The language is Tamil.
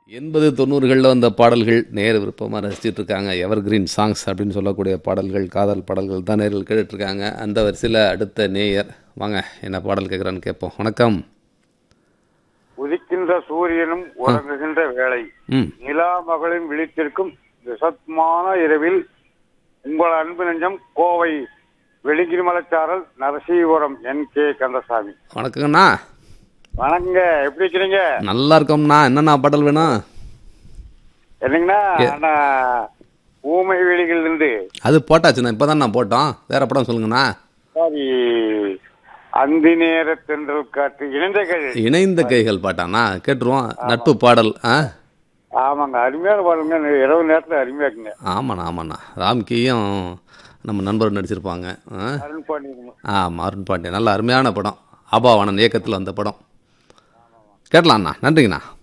எண்பது தொண்ணூறுகளில் வந்த பாடல்கள் நேர விருப்பமாக ரசிச்சிட்டு இருக்காங்க எவர் கிரீன் சாங்ஸ் அப்படின்னு சொல்லக்கூடிய பாடல்கள் காதல் பாடல்கள் தான் நேரில் கேட்டுட்ருக்காங்க அந்த வரிசையில் அடுத்த நேயர் வாங்க என்ன பாடல் கேட்குறான்னு கேட்போம் வணக்கம் உதிக்கின்ற சூரியனும் உறங்குகின்ற வேளை ம் நிலா மகளின் விழித்திருக்கும் விசத்மான இரவில் உங்கள் அன்பு நெஞ்சம் கோவை வெளிங்கிரிமலச்சாரல் நரசீபுரம் என் கே கந்தசாமி வணக்கங்கண்ணா வணக்கங்க எப்படி இருக்கிறீங்க நல்லா இருக்கோம்ண்ணா என்னண்ணா பாடல் வேணும் என்னங்கண்ணா அண்ணா ஊமை வெளிகள் இருந்து அது போட்டாச்சுண்ணா இப்போ தான் நான் போட்டோம் வேற படம் சொல்லுங்கண்ணா சாரி அந்தி நேர தென்றல் காற்று இணைந்தகள் இணைந்த கைகள் பாட்டாண்ணா கேட்டுருவோம் நட்பு பாடல் ஆ ஆமாங்க அருமையான பாருங்க இரவு நேரத்துல அருமையா இருக்குங்க ஆமாண்ணா ஆமாண்ணா ராம்கியும் நம்ம நண்பர் நடிச்சிருப்பாங்க ஆ அருண் பாண்டியன் ஆமாம் அருண் பாண்டியன் நல்ல அருமையான படம் அபாவானன் இயக்கத்தில் வந்த படம் கேட்டலாம்ண்ணா நன்றிங்கண்ணா